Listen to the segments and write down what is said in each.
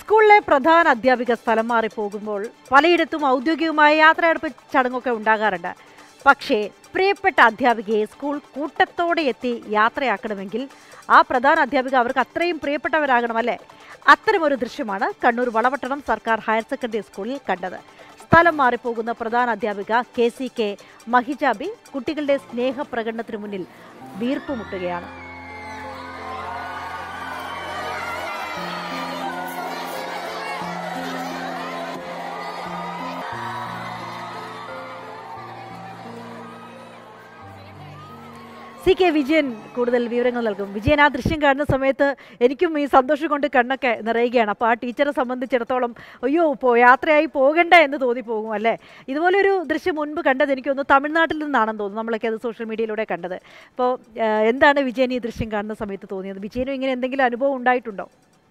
സ്കൂളിലെ പ്രധാന അധ്യാപിക സ്ഥലം മാറി പോകുമ്പോൾ പലയിടത്തും ഔദ്യോഗികമായ യാത്രയടപ്പ് ചടങ്ങൊക്കെ ഉണ്ടാകാറുണ്ട് പക്ഷേ പ്രിയപ്പെട്ട അധ്യാപികയെ സ്കൂൾ കൂട്ടത്തോടെ എത്തി യാത്രയാക്കണമെങ്കിൽ ആ പ്രധാന അധ്യാപിക അവർക്ക് അത്രയും പ്രിയപ്പെട്ടവരാകണം അല്ലേ അത്തരമൊരു ദൃശ്യമാണ് കണ്ണൂർ വളവട്ടണം സർക്കാർ ഹയർ സെക്കൻഡറി സ്കൂളിൽ കണ്ടത് സ്ഥലം മാറിപ്പോകുന്ന പ്രധാന അധ്യാപിക കെ സി കെ മഹിജാബി കുട്ടികളുടെ സ്നേഹപ്രകടനത്തിനു മുന്നിൽ വീർപ്പുമുട്ടുകയാണ് സി കെ വിജയൻ കൂടുതൽ വിവരങ്ങൾ നൽകും വിജയൻ ആ ദൃശ്യം കാണുന്ന സമയത്ത് എനിക്കും ഈ സന്തോഷം കൊണ്ട് കണ്ണൊക്കെ നിറയുകയാണ് അപ്പോൾ ആ ടീച്ചറെ സംബന്ധിച്ചിടത്തോളം അയ്യോ പോ യാത്രയായി പോകണ്ട എന്ന് തോന്നിപ്പോകും അല്ലേ ഇതുപോലൊരു ദൃശ്യം മുൻപ് കണ്ടത് എനിക്കൊന്ന് തമിഴ്നാട്ടിൽ നിന്നാണെന്ന് തോന്നുന്നു നമ്മളൊക്കെ അത് സോഷ്യൽ മീഡിയയിലൂടെ കണ്ടത് അപ്പോൾ എന്താണ് വിജയൻ ഈ ദൃശ്യം കാണുന്ന സമയത്ത് തോന്നിയത് വിജയനും ഇങ്ങനെ എന്തെങ്കിലും അനുഭവം ഉണ്ടായിട്ടുണ്ടോ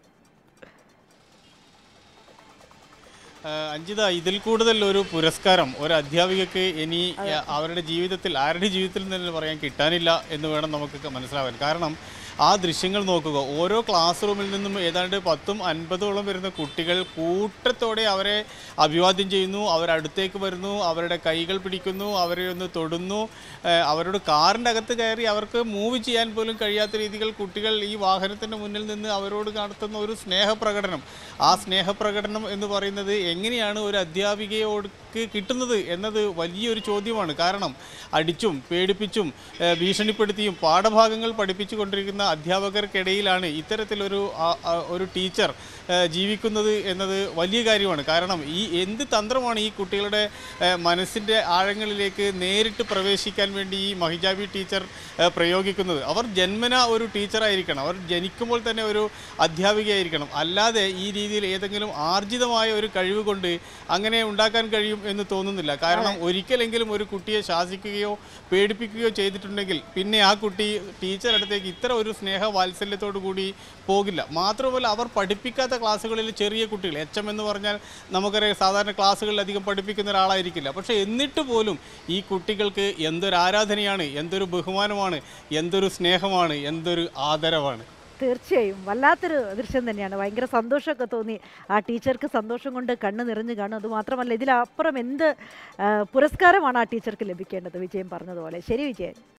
ആ, അഞ്ജിത ഇതിൽ കൂടുതൽ ഒരു പുരസ്കാരം ഒരു അധ്യാപികക്ക് ഇനി ആ, അവരുടെ ജീവിതത്തിൽ ആരുടെ ജീവിതത്തിൽ നിന്ന് പറയാൻ കിട്ടാനില്ല എന്ന് വേണം നമുക്ക് മനസ്സിലാവാൻ കാരണം ആ ദൃശ്യങ്ങൾ നോക്കുക ഓരോ ക്ലാസ് റൂമിൽ നിന്നും ഏതാണ്ട് പത്തും അൻപതോളം വരുന്ന കുട്ടികൾ കൂട്ടത്തോടെ അവരെ അഭിവാദ്യം ചെയ്യുന്നു അവരടുത്തേക്ക് വരുന്നു അവരുടെ കൈകൾ പിടിക്കുന്നു അവരെ ഒന്ന് തൊടുന്നു ആ, അവരോട് കാറിൻ്റെ അകത്ത് കയറി അവർക്ക് മൂവ് ചെയ്യാൻ പോലും കഴിയാത്ത രീതികൾ കുട്ടികൾ ഈ വാഹനത്തിൻ്റെ മുന്നിൽ നിന്ന് അവരോട് നടത്തുന്ന ഒരു സ്നേഹപ്രകടനം ആ സ്നേഹപ്രകടനം എന്ന് പറയുന്നത് എങ്ങനെയാണ് ഒരു അധ്യാപികയോട് കിട്ടുന്നത് എന്നത് വലിയൊരു ചോദ്യമാണ് കാരണം അടിച്ചും പേടിപ്പിച്ചും ഏഹ് ഭീഷണിപ്പെടുത്തിയും പാഠഭാഗങ്ങൾ പഠിപ്പിച്ചു കൊണ്ടിരിക്കുന്ന അധ്യാപകർക്കിടയിലാണ് ഇത്തരത്തിലൊരു ആ- ആ ഒരു ടീച്ചർ ഏഹ് ജീവിക്കുന്നത് എന്നത് വലിയ കാര്യമാണ് കാരണം ഈ എന്ത് തന്ത്രമാണ് ഈ കുട്ടികളുടെ ഏഹ് മനസ്സിൻ്റെ ആഴങ്ങളിലേക്ക് നേരിട്ട് പ്രവേശിക്കാൻ വേണ്ടി ഈ മഹിജാബി ടീച്ചർ ഏഹ് പ്രയോഗിക്കുന്നത് അവർ ജന്മന ഒരു ടീച്ചറായിരിക്കണം അവർ ജനിക്കുമ്പോൾ തന്നെ ഒരു അധ്യാപികയായിരിക്കണം അല്ലാതെ ഈ രീതിയിൽ ഏതെങ്കിലും ആർജിതമായ ഒരു കഴിവ് കൊണ്ട് അങ്ങനെ ഉണ്ടാക്കാൻ കഴിയും എന്ന് തോന്നുന്നില്ല കാരണം ഒരിക്കലെങ്കിലും ഒരു കുട്ടിയെ ശാസിക്കുകയോ പേടിപ്പിക്കുകയോ ചെയ്തിട്ടുണ്ടെങ്കിൽ പിന്നെ ആ കുട്ടി ടീച്ചർ അടുത്തേക്ക് ഇത്ര ഒരു സ്നേഹ വാത്സല്യത്തോടു കൂടി പോകില്ല മാത്രമല്ല അവർ പഠിപ്പിക്കാത്ത ക്ലാസ്സുകളിൽ ചെറിയ കുട്ടികൾ എച്ച് എം എന്ന് പറഞ്ഞാൽ നമുക്കറിയാം സാധാരണ ക്ലാസ്സുകളിൽ അധികം പഠിപ്പിക്കുന്ന ഒരാളായിരിക്കില്ല പക്ഷേ എന്നിട്ട് പോലും ഈ കുട്ടികൾക്ക് എന്തൊരു ആരാധനയാണ് എന്തൊരു ബഹുമാനമാണ് എന്തൊരു സ്നേഹമാണ് എന്തൊരു ആദരവാണ് തീർച്ചയായും വല്ലാത്തൊരു ദൃശ്യം തന്നെയാണ് ഭയങ്കര സന്തോഷമൊക്കെ തോന്നി ആ ടീച്ചർക്ക് സന്തോഷം കൊണ്ട് കണ്ണ് നിറഞ്ഞു കാണും അതുമാത്രമല്ല ഇതിലപ്പുറം എന്ത് ആ, പുരസ്കാരമാണ് ആ ടീച്ചർക്ക് ലഭിക്കേണ്ടത് വിജയൻ പറഞ്ഞതുപോലെ ശരി വിജയൻ